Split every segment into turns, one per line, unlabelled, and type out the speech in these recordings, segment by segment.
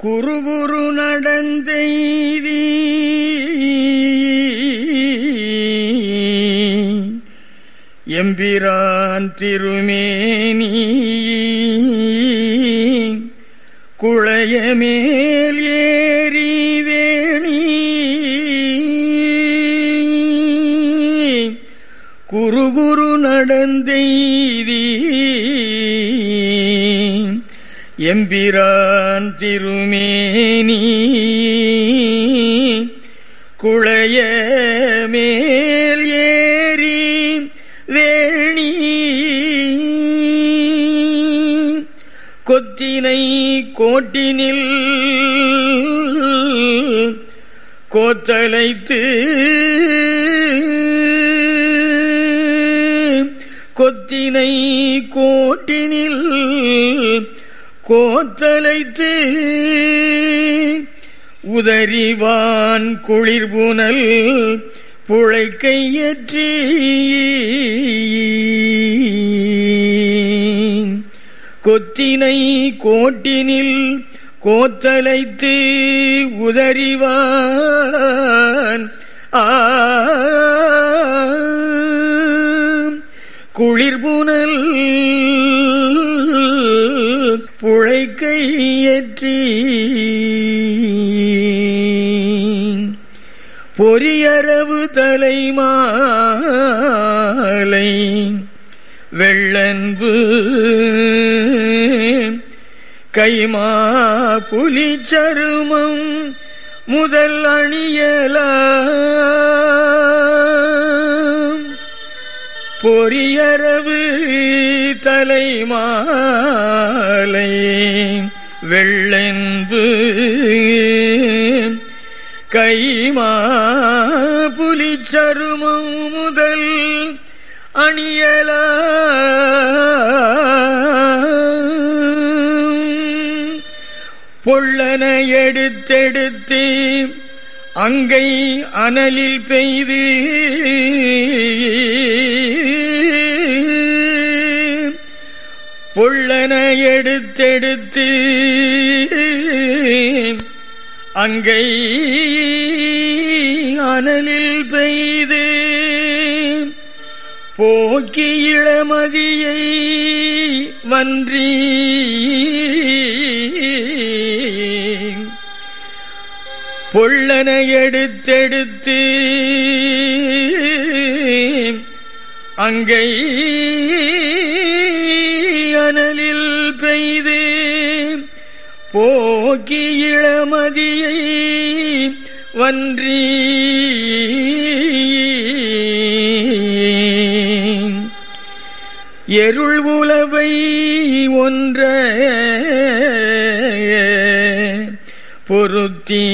குரு குரு நடந்தெய்தி எம்பிரான் திருமேனி குளையமேல் ஏறி வேணி குரு குரு நடந்தெய்தி எம்பிரான் திருமேனி குளைய மேல் ஏறி வேணி கொத்தினை கோட்டினில் கோத்தலைத்து கொத்தினை கோட்டினில் கோத்தலைத்து உதறிவான் குளிர்புனல் புழைக்கையற்றி கொத்தினை கோட்டினில் கோத்தலைத்து உதறிவான் ஆ குளிர்புனல் புழைக்கையற்றி பொரியரவு தலைமாலை வெள்ளன்பு கைமா புலி சருமம் முதல் அணியலாம் பொரியரவு தலைமாலை வெள்ளென்பு கைமா புலி சருமம் முதல் அணியல பொள்ளன எடுத்தெடுத்து அங்கை அனலில் பெய்து பொள்ளன எடுத்தெடுத்து அங்கை அனலில் பெய்து போக்கி இளமதியை வன்றி பொள்ளன எடுத்தெடுத்து அங்கை அனலில் பெய்து போக்கி இளமதியை வன்றி எருள் உலவை ஒன்ற பொருத்தி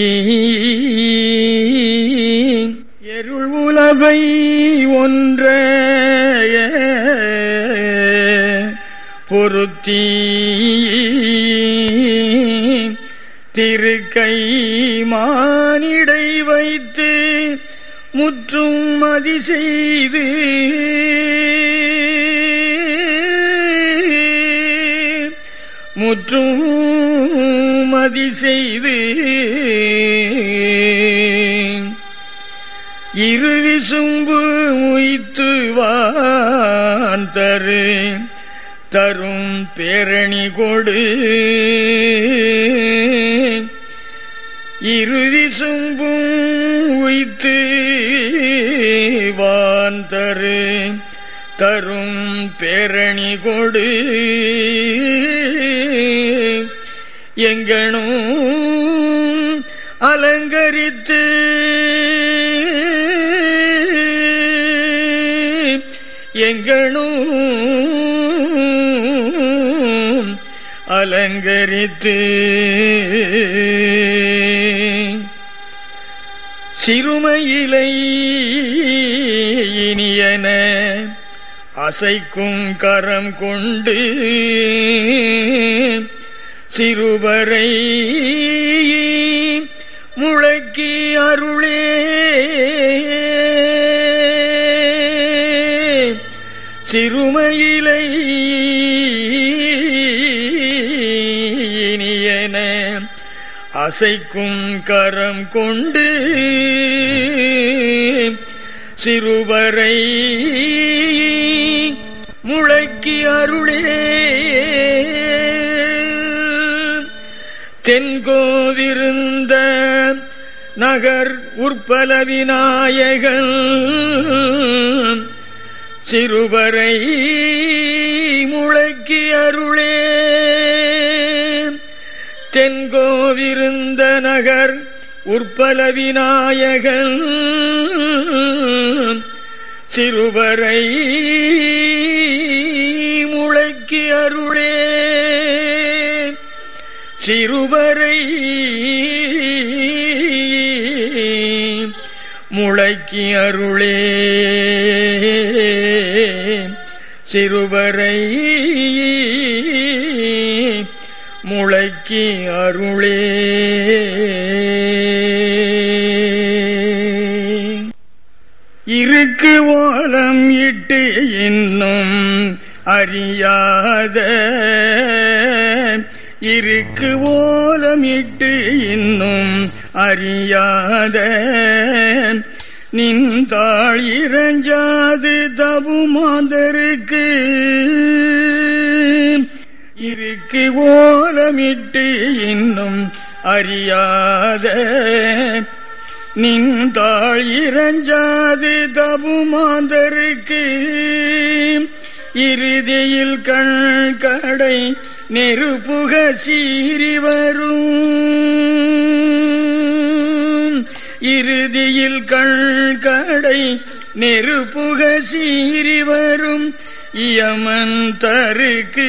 எருள் உலவை ஒன்ற பொருத்தி திருக்கை மானிடை வைத்து முற்றும் மதி செய்து முற்றும் மதி செய்து இருவிசும்பு உய்த்துவான் தரு தரும் பேரணி கொடு இருவிசும்பும் உய்த்து வான் தரு தரும் பேரணி கொடு எங்கனும் அலங்கரித்து எங்கனும் அலங்கரித்து சிறுமையிலை இனியன அசைக்கும் கரம் கொண்டு சிறுவரை முழக்கி அருளே சிறுமையிலை இனியன அசைக்கும் கரம் கொண்டு சிறுவரை முழக்கி அருளே தென்கோவிருந்த நகர் உற்பல விநாயகன் சிறுவரை முழக்கி அருளே தென்கோவிருந்த நகர் உற்பல விநாயகன் சிறுவரை முழக்கி அருளே சிறுவரை முழக்கி அருளே சிறுவரை முளைக்கி அருளே இருக்கு ஓலம் இட்டு இன்னும் அறியாத இருக்கு ஓலம் இட்டு இன்னும் அறியாத நின்றாள் இறஞ்சாது தபுமாந்தருக்கு இருக்கு ஓலமிட்டு இன்னும் அறியாத நின்றாள் இறஞ்சாது தபுமாந்தருக்கு இறுதியில் கண் கடை நெருப்புக சீறி வரும் இறுதியில் கண் கடை நெருப்புக சீறி வரும் இயமன் தருக்கு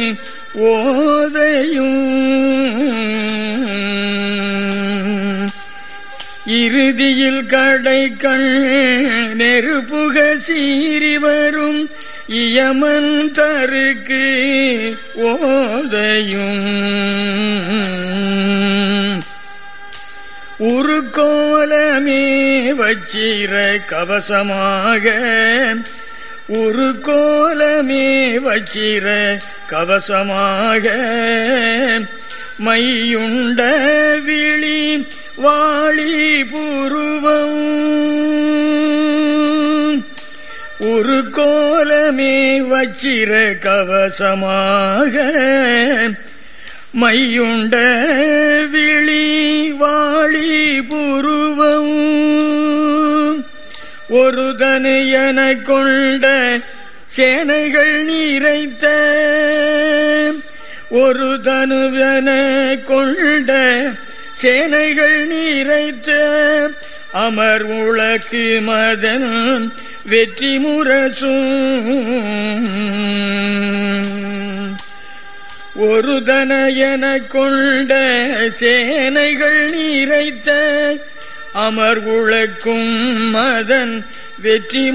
ஓதையும் இறுதியில் கடை கண் நெருப்புக சீறி வரும் இயமன் தருக்கு ஓதையும் உருக்கோலமே வச்சிர கவசமாக ஒரு கோலமே வச்சிர கவசமாக மையுண்ட விழி வாழி புருவம் ஒரு கோலமே வச்சிர கவசமாக மையுண்ட விழி வாழி புருவம் ஒரு தனையன கொண்ட சேனைகள் நீரைத்த ஒரு தனுவன கொண்ட சேனைகள் நீரைத்த அமர் உலக்கு மதன் வெற்றி முரசும் ஒரு தனையன கொண்ட சேனைகள் நீரைத்த அமர் உழக்கும் மதன் வெற்றி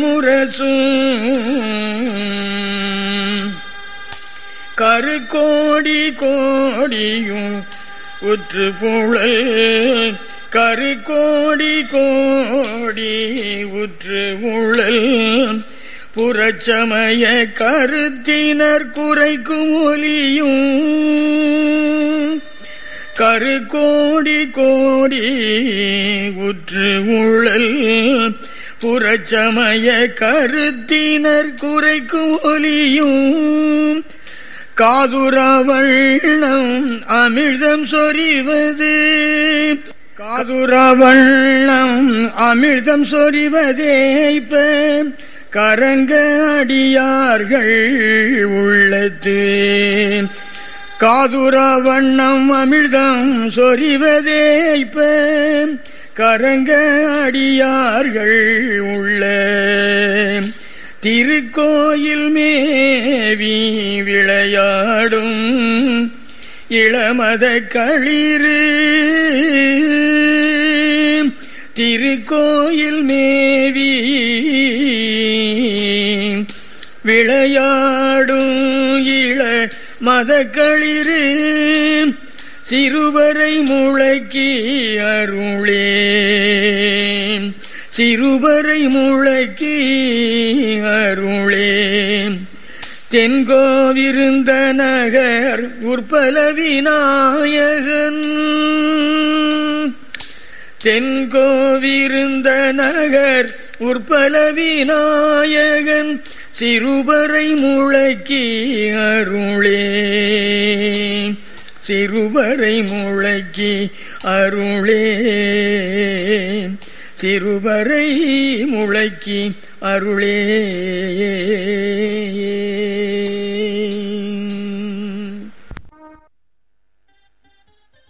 முரசும் கருக்கோடி கோடியும் உற்று புழல் கருக்கோடி கோடி உற்று உழல் புறச்சமய கருத்தினர் குறைக்கும் ஒலியும் கருக்கோடி கோடி உற்று உழல் புறச்சமய கருத்தினர் குறைக்கும் ஒலியும் காதுரவண்ணம் அமிர்தம் சொறிவது காதுரவண்ணம் அமிர்தம் சொறிவதேய்ப்ப கரங்க அடியார்கள் உள்ளத்து காதுர வண்ணம் அமிர்தம் சொறிவதேய்ப்ப கரங்க அடியார்கள் உள்ள திருக்கோயில் மேவி விளையாடும் இளமத களிறு திருக்கோயில் மேவி விளையாடும் இள மதக்களிறு சிறுவரை முழக்கி அருளே சிறுவரை முழக்கி அருளே தென்கோவிருந்த நகர் உற்பல விநாயகன் தென்கோவிருந்த நகர் உற்பல விநாயகன் சிறுவரை முழக்கி அருளே சிறுவரை முழக்கி அருளே சிறுவரை முழக்கி அருளே